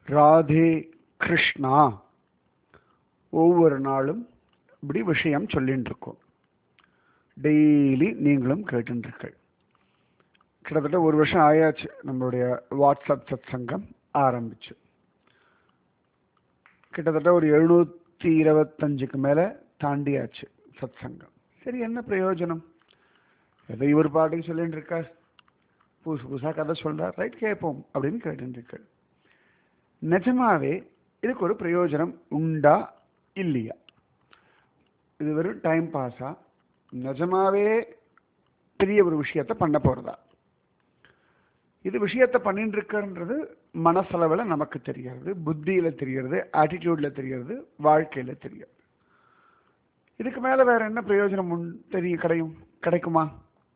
ராதே கிருஷ்ணா ஒவ்வொரு நாளும் இப்படி விஷயம் சொல்லிட்டு இருக்கோம் டெய்லி நீங்களும் கேட்டுருக்கள் கிட்டத்தட்ட ஒரு வருஷம் ஆயாச்சு நம்மளுடைய வாட்ஸ்அப் சத் சங்கம் ஆரம்பிச்சு கிட்டத்தட்ட ஒரு எழுநூத்தி இருபத்தஞ்சுக்கு மேல தாண்டியாச்சு சத் சங்கம் சரி என்ன பிரயோஜனம் ஏதோ இவர் பாட்டுக்கு சொல்லிட்டு இருக்கார் புதுசு புதுசா கதை சொல்றார் ரைட் கேட்போம் அப்படின்னு கேட்டுட்டு இருக்கார் நிஜமாவே இதுக்கு ஒரு பிரயோஜனம் உண்டா இல்லையா இது வெறும் டைம் பாஸா நிஜமாவே பெரிய ஒரு விஷயத்த பண்ண போறதா இது விஷயத்த பண்ணிட்டு இருக்கிறன்றது மனசளவில் நமக்கு தெரிகிறது புத்தியில தெரிகிறது ஆட்டிடியூட்ல தெரிகிறது வாழ்க்கையில தெரிகிறது இதுக்கு மேல வேற என்ன பிரயோஜனம் உண் தெரியும் கிடையும் கிடைக்குமா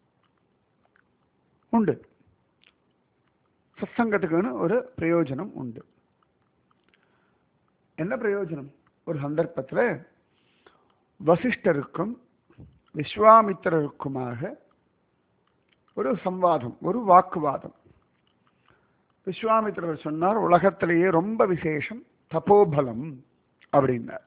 உண்டு சத்சங்கத்துக்குன்னு ஒரு பிரயோஜனம் உண்டு என்ன பிரயோஜனம் ஒரு சந்தர்ப்பத்தில் வசிஷ்டருக்கும் விஸ்வாமித்திரருக்குமாக ஒரு சம்வாதம் ஒரு வாக்குவாதம் விஸ்வாமித்திரர் சொன்னார் உலகத்திலேயே ரொம்ப விசேஷம் தபோபலம் அப்படின்னார்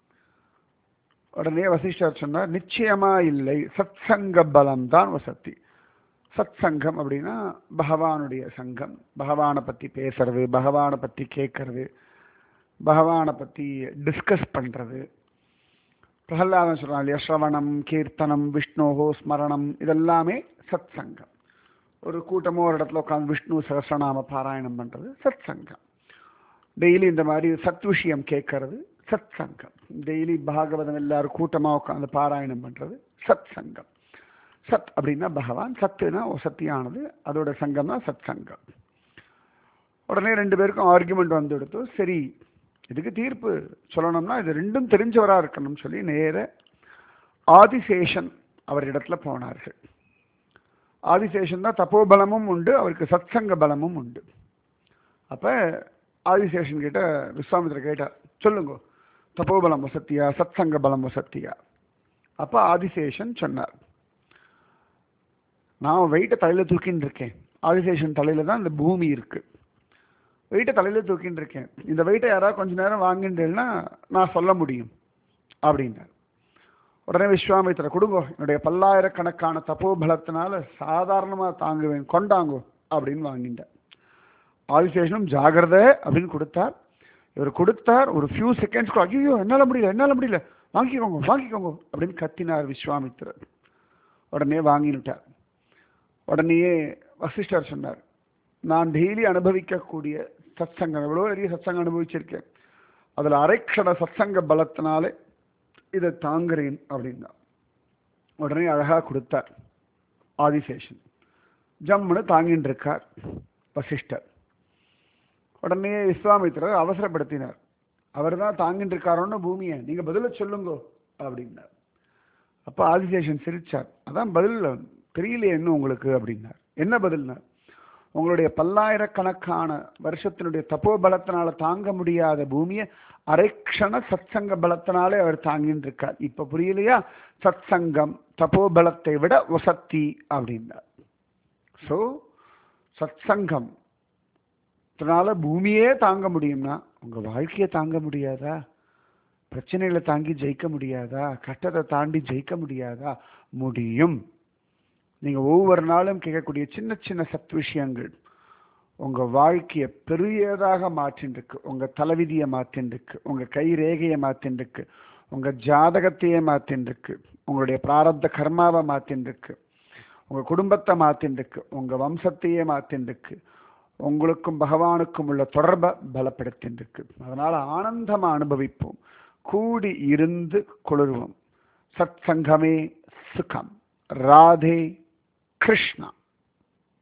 உடனே வசிஷ்டர் சொன்னார் நிச்சயமா இல்லை சத்சங்க பலம் தான் வசதி சத் சங்கம் அப்படின்னா பகவானுடைய சங்கம் பகவானை பத்தி பேசுறது பகவானை பத்தி கேட்கறது பகவானை பத்தி டிஸ்கஸ் பண்றது பிரகலாதன் சொல்றான் இல்லையா ஸ்ரவணம் கீர்த்தனம் விஷ்ணோஹோ ஸ்மரணம் இதெல்லாமே சத் சங்கம் ஒரு கூட்டமோ ஒரு இடத்துல உட்காந்து விஷ்ணு சகசிரநாம பாராயணம் பண்றது சத் சங்கம் டெய்லி இந்த மாதிரி சத் விஷயம் கேட்கறது சத் சங்கம் டெய்லி பாகவதம் எல்லாரும் கூட்டமா உட்காந்து பாராயணம் பண்றது சத் சங்கம் சத் அப்படின்னா பகவான் சத்துனா சத்தியானது அதோட சங்கம் தான் சத் சங்கம் உடனே ரெண்டு பேருக்கும் ஆர்குமெண்ட் வந்து எடுத்து சரி இதுக்கு தீர்ப்பு சொல்லணும்னா இது ரெண்டும் தெரிஞ்சவரா இருக்கணும்னு சொல்லி நேர ஆதிசேஷன் அவரிடத்துல போனார்கள் ஆதிசேஷன் தான் தப்போபலமும் உண்டு அவருக்கு சத்சங்க பலமும் உண்டு அப்ப ஆதிசேஷன் கிட்ட விஸ்வாமித்திர கேட்டார் சொல்லுங்க தப்போபலம் வசத்தியா சத்சங்க பலம் வசத்தியா அப்ப ஆதிசேஷன் சொன்னார் நான் வெயிட்டை தலையில தூக்கின்னு இருக்கேன் ஆதிசேஷன் தலையில தான் இந்த பூமி இருக்கு வெயிட்டை தலையில தூக்கின்னு இருக்கேன் இந்த வெயிட்டை யாராவது கொஞ்ச நேரம் வாங்கிட்டேன்னா நான் சொல்ல முடியும் அப்படின்னார் உடனே விஸ்வாமித்திர கொடுங்கோ என்னுடைய பல்லாயிரக்கணக்கான தப்போபலத்தினால சாதாரணமா தாங்குவேன் கொண்டாங்கோ அப்படின்னு வாங்கிட்டார் ஆதிசேஷனும் ஜாகிரத அப்படின்னு கொடுத்தார் இவர் கொடுத்தார் ஒரு ஃபியூ செகண்ட்ஸ்க்கு ஐயோ என்னால முடியல என்னால முடியல வாங்கிக்கோங்க வாங்கிக்கோங்க அப்படின்னு கத்தினார் விஸ்வாமித்திரர் உடனே வாங்கிட்டார் உடனேயே வசிஷ்டர் சொன்னார் நான் டெய்லி அனுபவிக்கக்கூடிய சத்சங்கம் எவ்வளோ நிறைய சத்சங்கம் அனுபவிச்சிருக்கேன் அதில் அரைக்ஷண சத்சங்க பலத்தினாலே இதை தாங்குறேன் அப்படின்னா உடனே அழகா கொடுத்தார் ஆதிசேஷன் ஜம்முன்னு தாங்கின்னு இருக்கார் வசிஷ்டர் உடனே விஸ்வாமித்திரர் அவசரப்படுத்தினார் அவர் தான் தாங்கிட்டு இருக்காரோன்னு பூமியை நீங்க பதில சொல்லுங்கோ அப்படின்னார் அப்ப ஆதிசேஷன் சிரிச்சார் அதான் பதில் தெரியலையே இன்னும் உங்களுக்கு அப்படின்னார் என்ன பதில்னார் உங்களுடைய பல்லாயிரக்கணக்கான வருஷத்தினுடைய தப்போ பலத்தினால தாங்க முடியாத பூமியை அரைக்ஷண சத்சங்க பலத்தினாலே அவர் தாங்கின்னு இருக்கார் இப்ப புரியலையா சத்சங்கம் தப்போ பலத்தை விட வசத்தி அப்படின்னார் ஸோ சத்சங்கம் இதனால பூமியே தாங்க முடியும்னா உங்க வாழ்க்கையை தாங்க முடியாதா பிரச்சனைகளை தாங்கி ஜெயிக்க முடியாதா கட்டத்தை தாண்டி ஜெயிக்க முடியாதா முடியும் நீங்க ஒவ்வொரு நாளும் கேட்கக்கூடிய சின்ன சின்ன சத் விஷயங்கள் உங்க வாழ்க்கையை பெரியதாக மாற்றின்றிருக்கு உங்க தலைவிதியை மாற்றின்றிருக்கு உங்க கை ரேகையை மாற்றின்றிருக்கு உங்க ஜாதகத்தையே மாற்றின்றிருக்கு உங்களுடைய பிராரப்த கர்மாவை மாற்றின்றிருக்கு உங்க குடும்பத்தை மாற்றின்றிருக்கு உங்க வம்சத்தையே மாற்றின்றிருக்கு உங்களுக்கும் பகவானுக்கும் உள்ள தொடர்பை பலப்படுத்தின்றிருக்கு அதனால ஆனந்தமா அனுபவிப்போம் கூடி இருந்து குளிர்வோம் சத் சங்கமே சுகம் ராதே கிருஷ்ணா